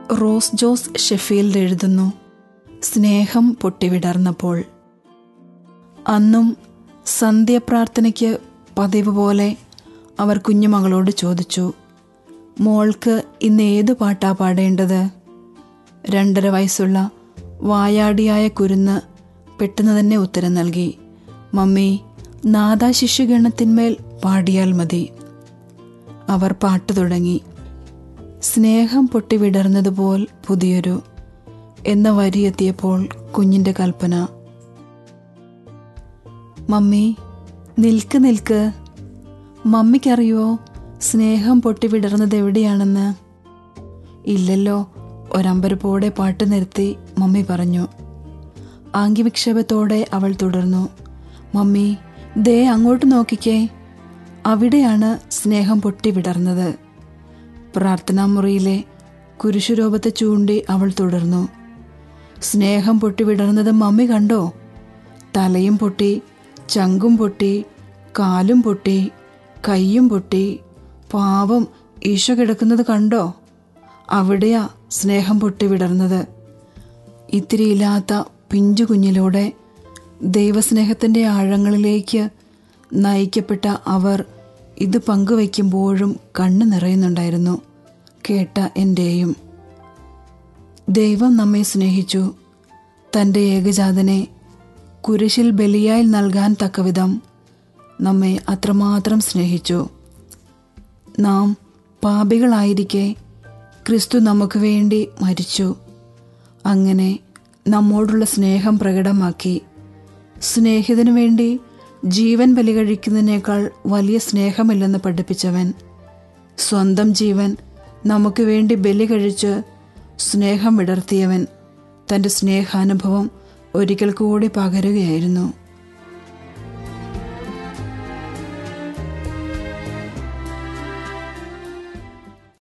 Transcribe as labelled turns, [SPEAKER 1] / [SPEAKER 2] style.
[SPEAKER 1] rose Jose Sheffield എഴുതുന്നു സ്നേഹം പൊട്ടിവിടർന്നപ്പോൾ അന്നും സന്ധ്യപ്രാർത്ഥനയ്ക്ക് പതിവ് പോലെ അവർ കുഞ്ഞുമകളോട് ചോദിച്ചു മോൾക്ക് ഇന്ന് ഏത് പാട്ടാ പാടേണ്ടത് രണ്ടര വയസ്സുള്ള വായാടിയായ കുരുന്ന് പെട്ടെന്ന് തന്നെ ഉത്തരം നൽകി മമ്മി നാദാ ശിശുഗണത്തിന്മേൽ പാടിയാൽ മതി അവർ പാട്ട് തുടങ്ങി സ്നേഹം പൊട്ടിവിടർന്നതുപോൽ പുതിയൊരു എന്ന വരി എത്തിയപ്പോൾ കുഞ്ഞിൻ്റെ കൽപ്പന മമ്മി നിൽക്ക് നിൽക്ക് മമ്മിക്കറിയോ സ്നേഹം പൊട്ടിവിടർന്നത് എവിടെയാണെന്ന് ഇല്ലല്ലോ ഒരമ്പരപ്പോടെ പാട്ട് നിർത്തി മമ്മി പറഞ്ഞു ആംഗ്യവിക്ഷേപത്തോടെ അവൾ തുടർന്നു മമ്മി ദേ അങ്ങോട്ട് നോക്കിക്കേ അവിടെയാണ് സ്നേഹം പൊട്ടിവിടർന്നത് പ്രാർത്ഥനാമുറിയിലെ കുരിശുരൂപത്തെ ചൂണ്ടി അവൾ തുടർന്നു സ്നേഹം പൊട്ടിവിടർന്നത് മമ്മി കണ്ടോ തലയും പൊട്ടി ചങ്കും പൊട്ടി കാലും പൊട്ടി കൈയും പൊട്ടി പാവം ഈശോ കിടക്കുന്നത് കണ്ടോ അവിടെയാ സ്നേഹം പൊട്ടിവിടർന്നത് ഇത്തിരിയില്ലാത്ത പിഞ്ചു കുഞ്ഞിലൂടെ ദൈവസ്നേഹത്തിൻ്റെ ആഴങ്ങളിലേക്ക് നയിക്കപ്പെട്ട അവർ ഇത് പങ്കുവയ്ക്കുമ്പോഴും കണ്ണു നിറയുന്നുണ്ടായിരുന്നു കേട്ട എൻ്റെയും ദൈവം നമ്മെ സ്നേഹിച്ചു തൻ്റെ ഏകജാതനെ കുരിശിൽ ബലിയായി നൽകാൻ തക്കവിധം നമ്മെ അത്രമാത്രം സ്നേഹിച്ചു നാം പാപികളായിരിക്കെ ക്രിസ്തു നമുക്ക് വേണ്ടി മരിച്ചു അങ്ങനെ നമ്മോടുള്ള സ്നേഹം പ്രകടമാക്കി സ്നേഹിതനു വേണ്ടി ജീവൻ ബലി കഴിക്കുന്നതിനേക്കാൾ വലിയ സ്നേഹമില്ലെന്ന് പഠിപ്പിച്ചവൻ സ്വന്തം ജീവൻ നമുക്ക് വേണ്ടി ബലി കഴിച്ച് സ്നേഹം വിടർത്തിയവൻ തൻ്റെ സ്നേഹാനുഭവം ഒരിക്കൽ കൂടി പകരുകയായിരുന്നു